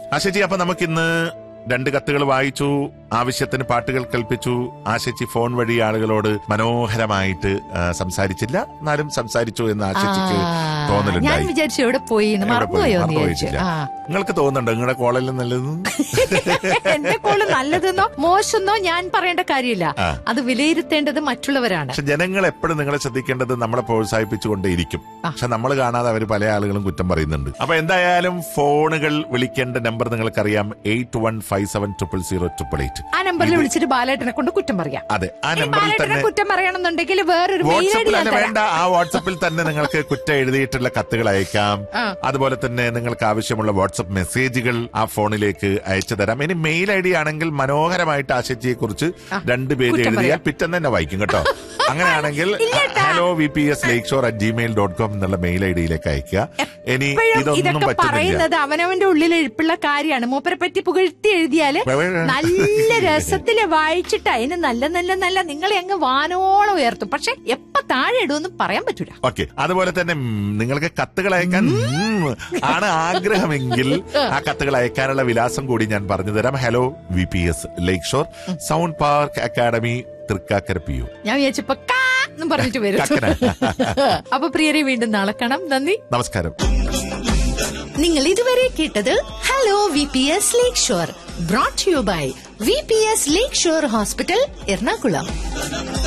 ആശച്ചി അപ്പൊ നമുക്കിന്ന് രണ്ട് കത്തുകൾ വായിച്ചു ആവശ്യത്തിന് പാട്ടുകൾ കൽപ്പിച്ചു ആശച്ചി ഫോൺ വഴി ആളുകളോട് മനോഹരമായിട്ട് ആ, സംസാരിച്ചില്ല എന്നാലും സംസാരിച്ചു എന്ന് ആശച്ചിക്ക് ആ, ഞാൻ തോന്നലുണ്ടായി വിചാരിച്ചു എവിടെ പോയി എന്ന് എവിടെ പോയി? മറന്നുപോയോ എന്ന് മറന്നു വിചാരിച്ചു പോയിട്ടില്ല. ആ നിങ്ങൾക്ക് തോന്നുന്നുണ്ടോ നിങ്ങളുടെ കോളേജിൽ നല്ലത് എന്റെ കോള് നല്ലതെന്നോ മോശമെന്നോ ഞാൻ പറയേണ്ട കാര്യമില്ല ആ. അത് വിലയിരുത്തേണ്ടത് മറ്റുള്ളവരാണ് പക്ഷെ ജനങ്ങൾ എപ്പോഴും നിങ്ങളെ ശ്രദ്ധിക്കേണ്ടത് നമ്മളെ പ്രോത്സാഹിപ്പിച്ചുകൊണ്ടേയിരിക്കും ആ. പക്ഷെ നമ്മൾ കാണാതെ അവർ പല ആളുകളും കുറ്റം പറയുന്നുണ്ട് അപ്പൊ എന്തായാലും ഫോണുകൾ വിളിക്കേണ്ട നമ്പർ നിങ്ങൾക്കറിയാം eight one five seven triple zero triple eight ആ നമ്പറിൽ വിളിച്ചിട്ട് ബാലേട്ടനെ കൊണ്ട് കുറ്റം പറയാം അതെ ആ ഈ നമ്പറിൽ ബാലേട്ടനെ തന്നെ കുറ്റം പറയണമെന്നുണ്ടെങ്കിൽ വേറൊരു മെയിൽ ഐ ഡി വാട്സപ്പിൽ ഞാൻ അല്ല തരാം വേണ്ട ആ വാട്സപ്പിൽ തന്നെ നിങ്ങൾക്ക് കുറ്റം എഴുതിയിട്ടുള്ള കത്തുകൾ അയക്കാം ആ. അതുപോലെ തന്നെ നിങ്ങൾക്ക് ആവശ്യമുള്ള വാട്സപ്പ് മെസ്സേജുകൾ ആ ഫോണിലേക്ക് അയച്ചു തരാം ഇനി മെയിൽ ഐ ഡി ആണെങ്കിൽ മനോഹരമായിട്ട് ആശച്ചിയെ കുറിച്ച് രണ്ട് പേര് കുറ്റം എഴുതിയാൽ പറയാം. പിറ്റം തന്നെ വായിക്കും കേട്ടോ അങ്ങനെയാണെങ്കിൽ ഇല്ലേട്ടാ. Hello V P S Lakeshore at Gmail dot com എന്നുള്ള മെയിൽ ഐ ഡിയിലേക്ക് അയക്കുക ഇനി ഇപ്പോഴും ഇതൊന്നും ഇതൊക്കെ പറ്റുന്നില്ല പറയുന്നത് അവനവന്റെ ഉള്ളിൽ എഴുപ്പുള്ള കാര്യമാണ് മൂപ്പരെ പറ്റി പുകഴ്ത്തി എഴുതിയാല് വേ- വേ- നല്ല രസത്തില് വായിച്ചിട്ട് അതിന് നല്ല നല്ല നല്ല നിങ്ങളെ അങ്ങ് വാനോളം ഉയർത്തും പക്ഷെ എപ്പ താഴെ ഇടുമെന്ന് പറയാൻ പറ്റൂല ഓക്കെ അതുപോലെ തന്നെ ഉം, നിങ്ങൾക്ക് കത്തുകൾ അയക്കാൻ ഉം, ആണ് ആഗ്രഹമെങ്കിൽ ആ കത്തുകൾ അയക്കാനുള്ള വിലാസം കൂടി ഞാൻ പറഞ്ഞു തരാം hello V P S Lakeshore sound park academy Thrikkakara P U ഞാൻ വിചാരിച്ചപ്പോ കാ എന്നും പറഞ്ഞിട്ട് വരും കക്കന. അപ്പൊ പ്രിയരെ വീണ്ടും നാളെ കാണാം നന്ദി നമസ്കാരം നിങ്ങൾ ഇതുവരെ കേട്ടത് hello V P S Lakeshore brought you by V P S Lakeshore hospital Ernakulam